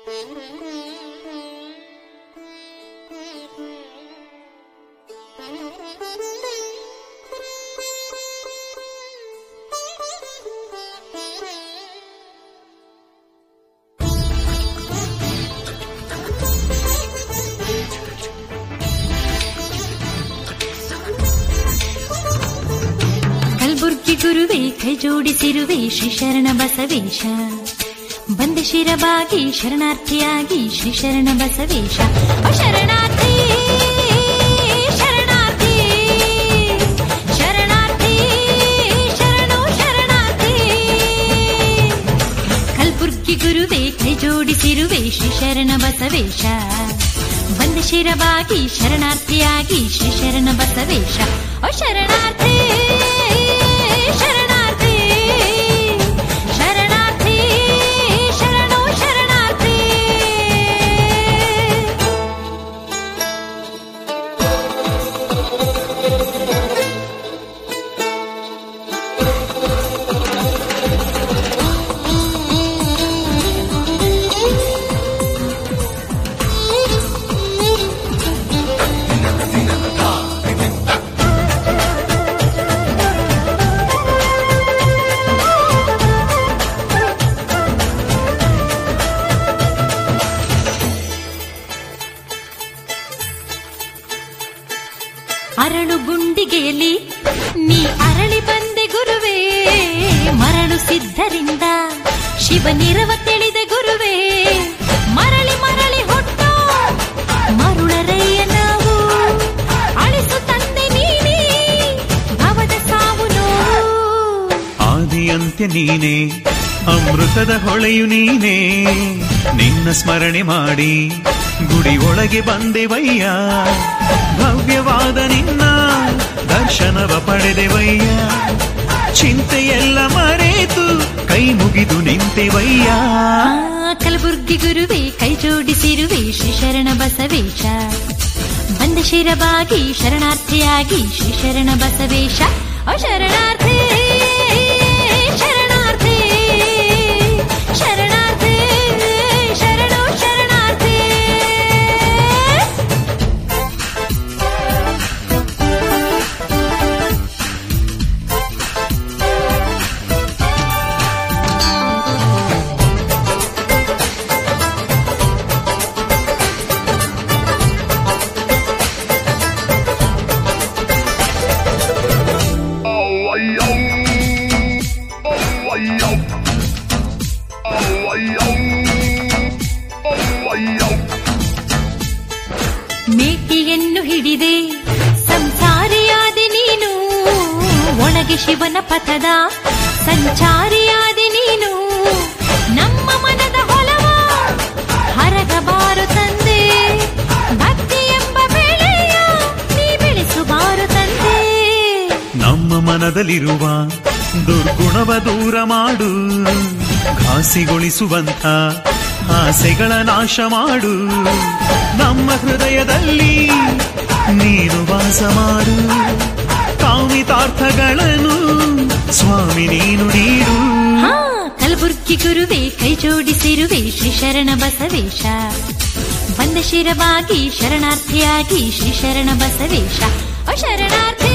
ಕಲ್ಬುರ್ಗಿ ಗುರುವೇ ಕೈ ಜೋಡಿಸಿರುವೆ ಶ್ರೀ ಶರಣ ಬಸವೇಶ ಬಂದ ಶಿರಬಾಗಿ ಶರಣಾರ್ಥಿಯಾಗಿ ಶ್ರೀ ಶರಣ ಬಸವೇಶ ಓ ಶರಣಾರ್ಥಿ ಶರಣಾರ್ಥಿ ಶರಣಾರ್ಥಿ ಶರಣು ಶರಣಾರ್ಥಿ ಕಲ್ಬುರ್ಗಿ ಗುರುವೇ ಕೈ ಜೋಡಿಸಿರುವೆ ಶ್ರೀ ಶರಣ ಬಸವೇಶ ಬಂದ ಶಿರಬಾಗಿ ಶರಣಾರ್ಥಿಯಾಗಿ ಶ್ರೀ ಶರಣ ಬಸವೇಶ ಓ ಶರಣಾರ್ಥಿ ಶರಣಾರ್ಥಿ ಶರಣಾರ್ಥಿ ಶರಣು ಶರಣಾರ್ಥಿ ಅರಳು ಗುಂಡಿಗೆಯಲ್ಲಿ ನೀ ಅರಳಿ ಬಂದೆ ಗುರುವೇ ಮರಳು ಸಿದ್ಧರಿಂದ ಶಿವನಿರವ ತಿಳಿದ ಗುರುವೇ ಮರಳಿ ಮರಳಿ ಹೊಟ್ಟು ಮರುಳರಯ್ಯ ನಾವು ಅಳಿಸು ತಂದೆ ನೀನೇ ಭವದ ಸಾವು ನೋವು ಆದಿಯಂತ್ಯ ನೀನೇ ಅಮೃತದ ಹೊಳೆಯು ನೀನೇ ನಿನ್ನ ಸ್ಮರಣೆ ಮಾಡಿ ಗುಡಿ ಒಳಗೆ ಬಂದೆವಯ್ಯ ಭವ್ಯವಾದ ನಿನ್ನ ದರ್ಶನವ ಪಡೆದೆವಯ್ಯ ಚಿಂತೆಯೆಲ್ಲ ಮರೆತು ಕೈ ಮುಗಿದು ನಿಂತೆವಯ್ಯ ಆ, ಕಲಬುರ್ಗಿ ಗುರುವೇ ಕೈ ಜೋಡಿಸಿರುವೆ ಶ್ರೀ ಶರಣ ಬಸವೇಶ ಬಂದ ಶಿರಬಾಗಿ ಶರಣಾರ್ಥಿಯಾಗಿ ಶ್ರೀ ಶರಣ ಬಸವೇಶ ಓ ಶರಣಾರ್ಥಿ ಶರಣಾರ್ಥಿ ಶರಣಾರ್ಥಿ ಶರಣು ಶರಣಾರ್ಥಿ ಮೇಟಿಯನ್ನು ಹಿಡಿದೆ ಸಂಸಾರಿಯಾದೆ ನೀನು ಒಳಗೆ ಶಿವನ ಪಥದ ಸಂಚಾರಿಯಾದೆ ನೀನು ನಮ್ಮ ಮನದ ಹೊಲವ ಹರಗಬಾರು ತಂದೆ ಭಕ್ತಿ ಎಂಬ ಬೆಳೆಯ ನೀ ಬೆಳೆಸುಬಾರು ತಂದೆ ನಮ್ಮ ಮನದಲ್ಲಿರುವ ದುರ್ಗುಣವ ದೂರ ಮಾಡು ಘಾಸಿಗೊಳಿಸುವಂತ ಆಸೆಗಳ ನಾಶ ಮಾಡು ನಮ್ಮ ಹೃದಯದಲ್ಲಿ ನೀನು ವಾಸ ಮಾಡು ಕಾಮಿತಾರ್ಥಗಳನ್ನು ಸ್ವಾಮಿ ನೀನು ನೀಡು ಹಾ ಕಲಬುರ್ಗಿ ಗುರುವೇ ಕೈ ಜೋಡಿಸಿರುವೆ ಶ್ರೀ ಶರಣ ಬಸವೇಶ ಬಂದ ಶಿರವಾಗಿ ಶರಣಾರ್ಥಿಯಾಗಿ ಶ್ರೀ ಶರಣ ಬಸವೇಶ ಓ ಶರಣಾರ್ಥಿ